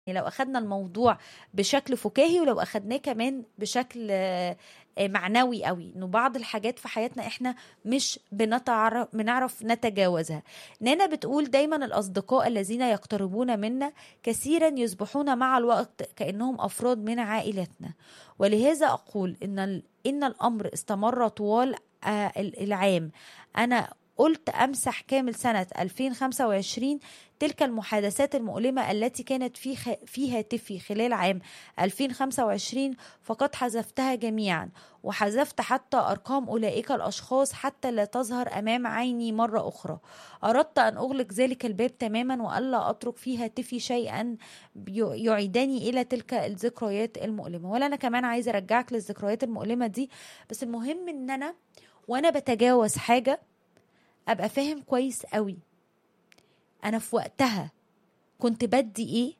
لو اخدنا الموضوع بشكل فكاهي ولو اخدناه كمان بشكل آه، آه، معنوي قوي انه بعض الحاجات في حياتنا احنا مش بنتعرف بنعرف نتجاوزها نانا بتقول دايما الاصدقاء الذين يقتربون منا كثيرا يصبحون مع الوقت كانهم افراد من عائلتنا ولهذا اقول ان ال- ان الامر استمر طوال آه، ال- العام انا قلت امسح كامل سنه 2025 تلك المحادثات المؤلمة التي كانت في خ... في هاتفي خلال عام 2025 فقد حذفتها جميعا وحذفت حتى أرقام أولئك الأشخاص حتى لا تظهر أمام عيني مرة أخرى أردت أن أغلق ذلك الباب تماما وألا أترك في هاتفي شيئا بي- يعيدني إلى تلك الذكريات المؤلمة ولا أنا كمان عايزة أرجعك للذكريات المؤلمة دي بس المهم إن أنا وأنا بتجاوز حاجة أبقى فاهم كويس قوي انا في وقتها كنت بدي ايه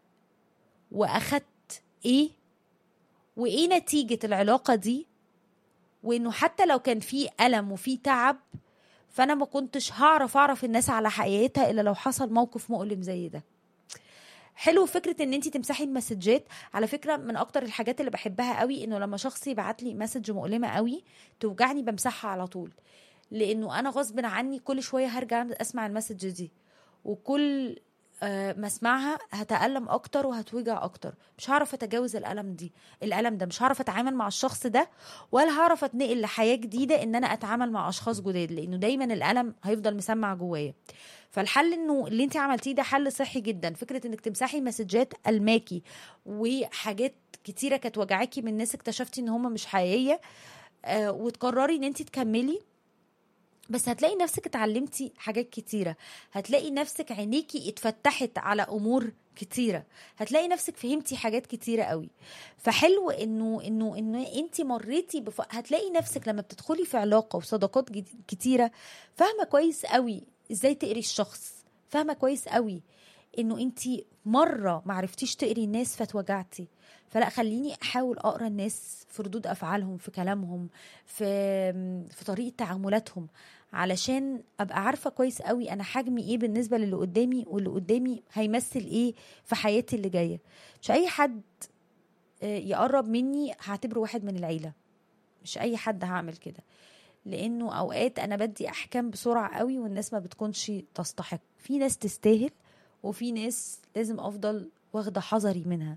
واخدت ايه وايه نتيجة العلاقة دي وانه حتى لو كان في ألم وفي تعب فانا ما كنتش هعرف اعرف الناس على حقيقتها الا لو حصل موقف مؤلم زي ده حلو فكره ان انت تمسحي المسجات على فكره من اكتر الحاجات اللي بحبها قوي انه لما شخص يبعت لي مسج مؤلمه قوي توجعني بمسحها على طول لانه انا غصب عني كل شويه هرجع اسمع المسج دي وكل آه، ما اسمعها هتألم اكتر وهتوجع اكتر مش هعرف اتجاوز الالم دي الالم ده مش هعرف اتعامل مع الشخص ده ولا هعرف اتنقل لحياه جديده ان انا اتعامل مع اشخاص جداد لانه دايما الالم هيفضل مسمع جوايا فالحل انه اللي انت عملتيه ده حل صحي جدا فكره انك تمسحي مسجات الماكي وحاجات كتيره كانت وجعاكي من ناس اكتشفتي ان هم مش حقيقيه آه وتقرري ان انت تكملي بس هتلاقي نفسك اتعلمتي حاجات كتيرة هتلاقي نفسك عينيكي اتفتحت على أمور كتيرة هتلاقي نفسك فهمتي حاجات كتيرة قوي فحلو انه انه انه انت مريتي بف... هتلاقي نفسك لما بتدخلي في علاقة وصداقات جد- كتيرة فاهمة كويس قوي ازاي تقري الشخص فاهمة كويس قوي انه انت مرة معرفتيش تقري الناس فاتوجعتي فلا خليني احاول اقرا الناس في ردود افعالهم في كلامهم في في طريقه تعاملاتهم علشان ابقى عارفه كويس قوي انا حجمي ايه بالنسبه للي قدامي واللي قدامي هيمثل ايه في حياتي اللي جايه مش اي حد آه، يقرب مني هعتبره واحد من العيله مش اي حد هعمل كده لانه اوقات انا بدي احكام بسرعه قوي والناس ما بتكونش تستحق في ناس تستاهل وفي ناس لازم افضل واخده حذري منها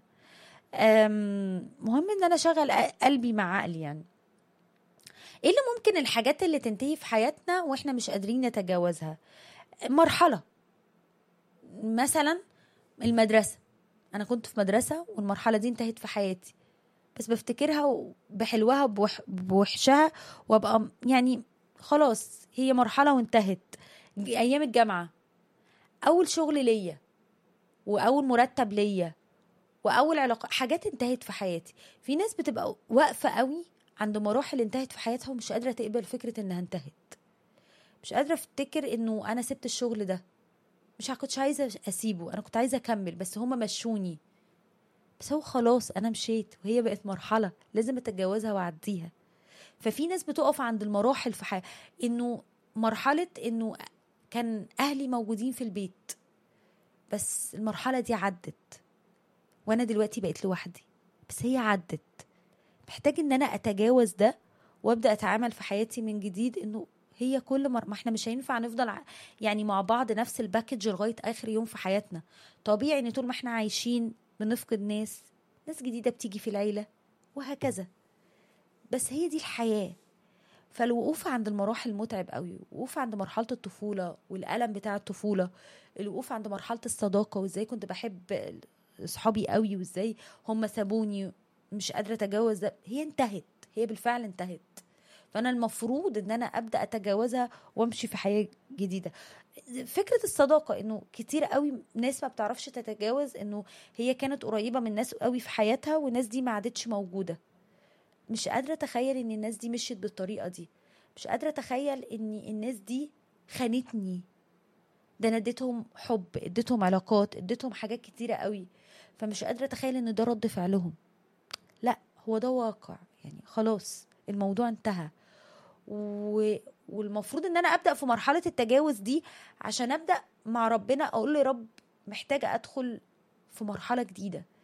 أم، مهم ان انا اشغل قلبي مع عقلي يعني ايه اللي ممكن الحاجات اللي تنتهي في حياتنا واحنا مش قادرين نتجاوزها مرحله مثلا المدرسه انا كنت في مدرسه والمرحله دي انتهت في حياتي بس بفتكرها بحلوها بوح بوحشها وابقى يعني خلاص هي مرحله وانتهت ايام الجامعه اول شغل ليا واول مرتب ليا واول علاقه حاجات انتهت في حياتي في ناس بتبقى واقفه قوي عند مراحل انتهت في حياتها ومش قادره تقبل فكره انها انتهت مش قادره افتكر انه انا سبت الشغل ده مش كنتش عايزه اسيبه انا كنت عايزه اكمل بس هما مشوني بس هو خلاص انا مشيت وهي بقت مرحله لازم اتجاوزها واعديها ففي ناس بتقف عند المراحل في حياتها انه مرحله انه كان اهلي موجودين في البيت بس المرحله دي عدت وانا دلوقتي بقيت لوحدي بس هي عدت محتاج ان انا اتجاوز ده وابدا اتعامل في حياتي من جديد انه هي كل مر... ما احنا مش هينفع نفضل ع- يعني مع بعض نفس الباكج لغايه اخر يوم في حياتنا طبيعي ان طول ما احنا عايشين بنفقد ناس ناس جديده بتيجي في العيله وهكذا بس هي دي الحياه فالوقوف عند المراحل متعب قوي الوقوف عند مرحله الطفوله والالم بتاع الطفوله الوقوف عند مرحله الصداقه وازاي كنت بحب اصحابي قوي وازاي هم سابوني مش قادره اتجاوز ده هي انتهت هي بالفعل انتهت فانا المفروض ان انا ابدا اتجاوزها وامشي في حياه جديده فكره الصداقه انه كتير قوي ناس ما بتعرفش تتجاوز انه هي كانت قريبه من ناس قوي في حياتها والناس دي ما عادتش موجوده مش قادره اتخيل ان الناس دي مشيت بالطريقه دي مش قادره اتخيل ان الناس دي خانتني ده انا اديتهم حب اديتهم علاقات اديتهم حاجات كتيره قوي فمش قادره اتخيل ان ده رد فعلهم لا هو ده واقع يعني خلاص الموضوع انتهى و... والمفروض ان انا ابدا في مرحله التجاوز دي عشان ابدا مع ربنا اقول له يا رب محتاجه ادخل في مرحله جديده